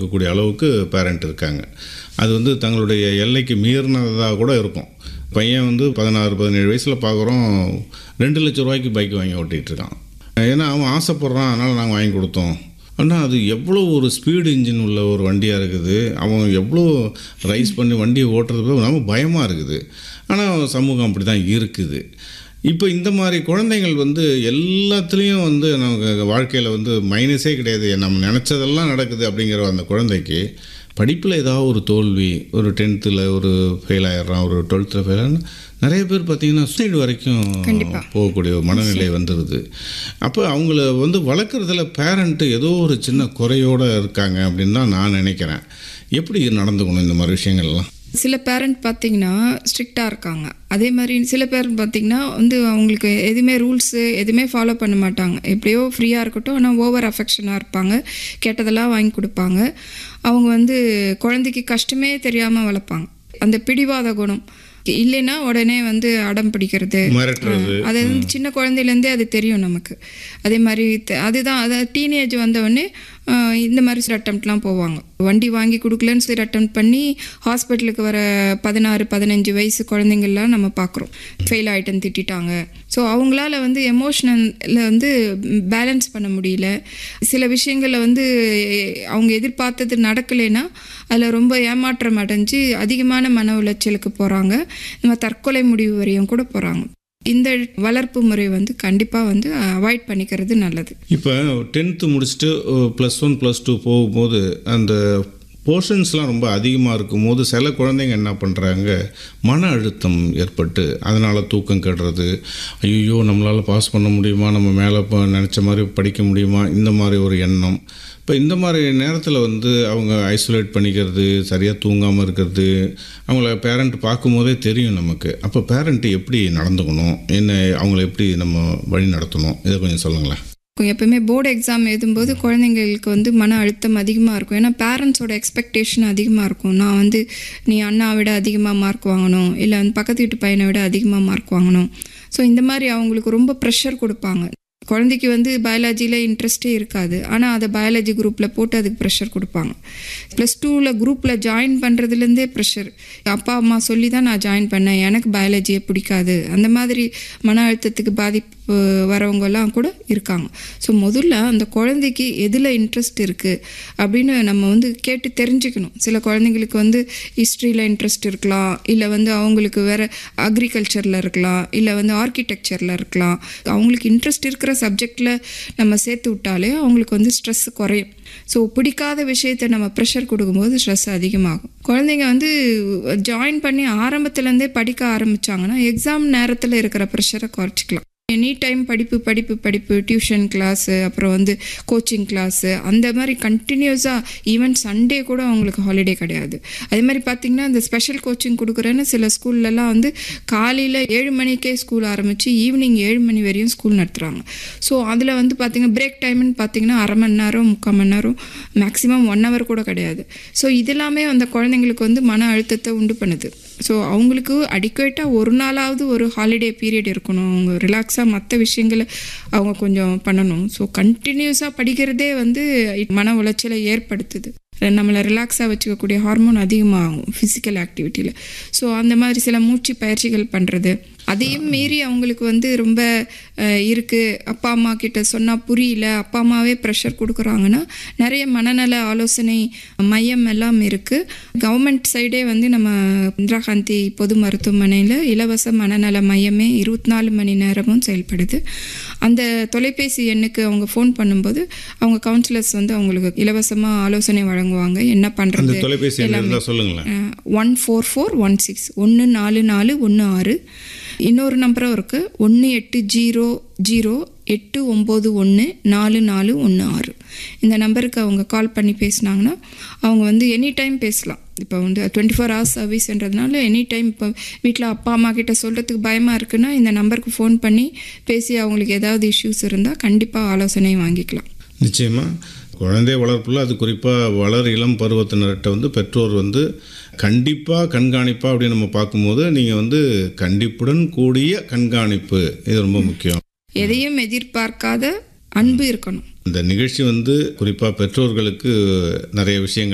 கொடுக்கக்கூடிய அளவுக்கு பேரண்ட் இருக்காங்க அது வந்து தங்களுடைய எல்லைக்கு மீறினதாக கூட இருக்கும் பையன் வந்து பதினாறு பதினேழு வயசில் பார்க்குறோம் ரெண்டு லட்ச ரூபாய்க்கு பைக் வாங்கி ஓட்டிகிட்டு இருக்கான் ஏன்னா அவன் ஆசைப்பட்றான் அதனால் நாங்கள் வாங்கி கொடுத்தோம் ஆனால் அது எவ்வளோ ஒரு ஸ்பீடு இன்ஜின் உள்ள ஒரு வண்டியாக இருக்குது அவன் எவ்வளோ ரைஸ் பண்ணி வண்டியை ஓட்டுறது நம்ம பயமாக இருக்குது ஆனால் சமூகம் அப்படி தான் இருக்குது இப்போ இந்த மாதிரி குழந்தைகள் வந்து எல்லாத்துலேயும் வந்து நமக்கு வாழ்க்கையில் வந்து மைனஸே கிடையாது நம்ம நினச்சதெல்லாம் நடக்குது அப்படிங்கிற அந்த குழந்தைக்கு படிப்பில் ஏதாவது ஒரு தோல்வி ஒரு டென்த்தில் ஒரு ஃபெயில் ஆயிடுறான் ஒரு டுவெல்த்தில் ஃபெயில் ஆகிறான் நிறைய பேர் பார்த்தீங்கன்னா சூசைடு வரைக்கும் போகக்கூடிய ஒரு மனநிலை வந்துடுது அப்போ அவங்கள வந்து வளர்க்குறதுல பேரண்ட்டு ஏதோ ஒரு சின்ன குறையோடு இருக்காங்க அப்படின்னு தான் நான் நினைக்கிறேன் எப்படி நடந்துக்கணும் இந்த மாதிரி விஷயங்கள்லாம் சில பேரண்ட் பார்த்தீங்கன்னா ஸ்ட்ரிக்டாக இருக்காங்க அதே மாதிரி சில பேரண்ட் பார்த்தீங்கன்னா வந்து அவங்களுக்கு எதுவுமே ரூல்ஸு எதுவுமே ஃபாலோ பண்ண மாட்டாங்க எப்படியோ ஃப்ரீயாக இருக்கட்டும் ஆனால் ஓவர் அஃபெக்ஷனாக இருப்பாங்க கேட்டதெல்லாம் வாங்கி கொடுப்பாங்க அவங்க வந்து குழந்தைக்கு கஷ்டமே தெரியாமல் வளர்ப்பாங்க அந்த பிடிவாத குணம் இல்லைன்னா உடனே வந்து அடம் பிடிக்கிறது மிரட்டுறது அது வந்து சின்ன குழந்தையிலேருந்தே அது தெரியும் நமக்கு அதே மாதிரி த- அதுதான் அதாவது டீனேஜ் வந்தவுடனே இந்த மாதிரி சில அட்டம்ப்ட்லாம் போவாங்க வண்டி வாங்கி கொடுக்கலன்னு சில அட்டம் பண்ணி ஹாஸ்பிட்டலுக்கு வர பதினாறு பதினஞ்சு வயசு குழந்தைங்கள்லாம் நம்ம பார்க்குறோம் ஃபெயில் ஆகிட்டுன்னு திட்டிட்டாங்க ஸோ அவங்களால வந்து எமோஷ்னலில் வந்து பேலன்ஸ் பண்ண முடியல சில விஷயங்களில் வந்து அவங்க எதிர்பார்த்தது நடக்கலைன்னா அதில் ரொம்ப ஏமாற்றம் அடைஞ்சு அதிகமான மன உளைச்சலுக்கு போகிறாங்க நம்ம தற்கொலை முடிவு வரையும் கூட போகிறாங்க இந்த வளர்ப்பு முறை வந்து கண்டிப்பாக வந்து அவாய்ட் பண்ணிக்கிறது நல்லது இப்போ டென்த்து முடிச்சுட்டு ப்ளஸ் ஒன் ப்ளஸ் டூ போகும்போது அந்த போர்ஷன்ஸ்லாம் ரொம்ப அதிகமாக இருக்கும்போது சில குழந்தைங்க என்ன பண்ணுறாங்க மன அழுத்தம் ஏற்பட்டு அதனால் தூக்கம் கெடுறது ஐயோ நம்மளால் பாஸ் பண்ண முடியுமா நம்ம மேலே நினச்ச மாதிரி படிக்க முடியுமா இந்த மாதிரி ஒரு எண்ணம் இப்போ இந்த மாதிரி நேரத்தில் வந்து அவங்க ஐசோலேட் பண்ணிக்கிறது சரியாக தூங்காமல் இருக்கிறது அவங்கள பேரண்ட் பார்க்கும்போதே தெரியும் நமக்கு அப்போ பேரண்ட் எப்படி நடந்துக்கணும் என்ன அவங்கள எப்படி நம்ம வழி நடத்தணும் இதை கொஞ்சம் சொல்லுங்களேன் எப்பவுமே போர்டு எக்ஸாம் எழுதும்போது குழந்தைங்களுக்கு வந்து மன அழுத்தம் அதிகமாக இருக்கும் ஏன்னா பேரண்ட்ஸோட எக்ஸ்பெக்டேஷன் அதிகமாக இருக்கும் நான் வந்து நீ அண்ணா விட அதிகமாக மார்க் வாங்கணும் இல்லை வந்து பக்கத்து வீட்டு பையனை விட அதிகமாக மார்க் வாங்கணும் ஸோ இந்த மாதிரி அவங்களுக்கு ரொம்ப ப்ரெஷர் கொடுப்பாங்க குழந்தைக்கு வந்து பயாலஜியில் இன்ட்ரெஸ்டே இருக்காது ஆனால் அதை பயாலஜி குரூப்பில் போட்டு அதுக்கு ப்ரெஷர் கொடுப்பாங்க ப்ளஸ் டூவில் குரூப்பில் ஜாயின் பண்ணுறதுலேருந்தே ப்ரெஷர் அப்பா அம்மா சொல்லி தான் நான் ஜாயின் பண்ணேன் எனக்கு பயாலஜியை பிடிக்காது அந்த மாதிரி மன அழுத்தத்துக்கு பாதிப்பு வரவங்கெல்லாம் கூட இருக்காங்க ஸோ முதல்ல அந்த குழந்தைக்கு எதில் இன்ட்ரெஸ்ட் இருக்குது அப்படின்னு நம்ம வந்து கேட்டு தெரிஞ்சுக்கணும் சில குழந்தைங்களுக்கு வந்து ஹிஸ்ட்ரியில் இன்ட்ரெஸ்ட் இருக்கலாம் இல்லை வந்து அவங்களுக்கு வேறு அக்ரிகல்ச்சரில் இருக்கலாம் இல்லை வந்து ஆர்கிடெக்சரில் இருக்கலாம் அவங்களுக்கு இன்ட்ரெஸ்ட் இருக்கிற சப்ஜெக்டில் நம்ம சேர்த்து விட்டாலே அவங்களுக்கு வந்து ஸ்ட்ரெஸ் குறையும் ஸோ பிடிக்காத விஷயத்தை நம்ம ப்ரெஷர் கொடுக்கும்போது ஸ்ட்ரெஸ் அதிகமாகும் குழந்தைங்க வந்து ஜாயின் பண்ணி ஆரம்பத்துலேருந்தே படிக்க ஆரம்பித்தாங்கன்னா எக்ஸாம் நேரத்தில் இருக்கிற ப்ரெஷரை குறைச்சிக்கலாம் எனி டைம் படிப்பு படிப்பு படிப்பு டியூஷன் கிளாஸு அப்புறம் வந்து கோச்சிங் கிளாஸு அந்த மாதிரி கண்டினியூஸாக ஈவன் சண்டே கூட அவங்களுக்கு ஹாலிடே கிடையாது அதே மாதிரி பார்த்திங்கன்னா இந்த ஸ்பெஷல் கோச்சிங் கொடுக்குறேன்னு சில ஸ்கூல்லலாம் வந்து காலையில் ஏழு மணிக்கே ஸ்கூல் ஆரம்பித்து ஈவினிங் ஏழு மணி வரையும் ஸ்கூல் நடத்துகிறாங்க ஸோ அதில் வந்து பார்த்திங்கன்னா பிரேக் டைம்னு பார்த்திங்கன்னா அரை மணி நேரம் முக்கால் மணி நேரம் மேக்ஸிமம் ஒன் ஹவர் கூட கிடையாது ஸோ இதெல்லாமே அந்த குழந்தைங்களுக்கு வந்து மன அழுத்தத்தை உண்டு பண்ணுது ஸோ அவங்களுக்கு அடிக்குவேட்டாக ஒரு நாளாவது ஒரு ஹாலிடே பீரியட் இருக்கணும் அவங்க ரிலாக்ஸாக மற்ற விஷயங்களை அவங்க கொஞ்சம் பண்ணணும் ஸோ கண்டினியூஸாக படிக்கிறதே வந்து மன உளைச்சலை ஏற்படுத்துது நம்மளை ரிலாக்ஸாக வச்சுக்கக்கூடிய ஹார்மோன் அதிகமாகும் ஃபிசிக்கல் ஆக்டிவிட்டியில் ஸோ அந்த மாதிரி சில மூச்சு பயிற்சிகள் பண்ணுறது அதையும் மீறி அவங்களுக்கு வந்து ரொம்ப இருக்குது அப்பா அம்மா கிட்ட சொன்னால் புரியல அப்பா அம்மாவே ப்ரெஷர் கொடுக்குறாங்கன்னா நிறைய மனநல ஆலோசனை மையம் எல்லாம் இருக்குது கவர்மெண்ட் சைடே வந்து நம்ம இந்திரா காந்தி பொது மருத்துவமனையில் இலவச மனநல மையமே இருபத்தி நாலு மணி நேரமும் செயல்படுது அந்த தொலைபேசி எண்ணுக்கு அவங்க ஃபோன் பண்ணும்போது அவங்க கவுன்சிலர்ஸ் வந்து அவங்களுக்கு இலவசமாக ஆலோசனை வழங்குவாங்க என்ன அந்த பண்ணுறது தொலைபேசி எண் இருந்தால் சொல்லுங்களேன் one four four one six ஒன்று நாலு நாலு ஒன்று ஆறு இன்னொரு நம்பரும் இருக்குது ஒன்று எட்டு ஜீரோ ஜீரோ எட்டு ஒம்பது ஒன்று நாலு நாலு ஒன்று ஆறு இந்த நம்பருக்கு அவங்க கால் பண்ணி பேசுனாங்கன்னா அவங்க வந்து எனி டைம் பேசலாம் இப்போ வந்து டுவெண்ட்டி ஃபோர் ஹவர்ஸ் சர்வீஸ்ன்றதுனால எனி டைம் இப்போ வீட்டில் அப்பா அம்மா கிட்ட சொல்கிறதுக்கு பயமாக இருக்குன்னா இந்த நம்பருக்கு ஃபோன் பண்ணி பேசி அவங்களுக்கு ஏதாவது இஷ்யூஸ் இருந்தால் கண்டிப்பாக ஆலோசனை வாங்கிக்கலாம் நிச்சயமாக குழந்தை வளர்ப்பில் அது குறிப்பாக வளர் இளம் பருவத்தினர்கிட்ட வந்து பெற்றோர் வந்து கண்டிப்பாக கண்காணிப்பாக அப்படின்னு நம்ம பார்க்கும்போது நீங்கள் வந்து கண்டிப்புடன் கூடிய கண்காணிப்பு இது ரொம்ப முக்கியம் எதையும் எதிர்பார்க்காத அன்பு இருக்கணும் இந்த நிகழ்ச்சி வந்து குறிப்பாக பெற்றோர்களுக்கு நிறைய விஷயங்கள்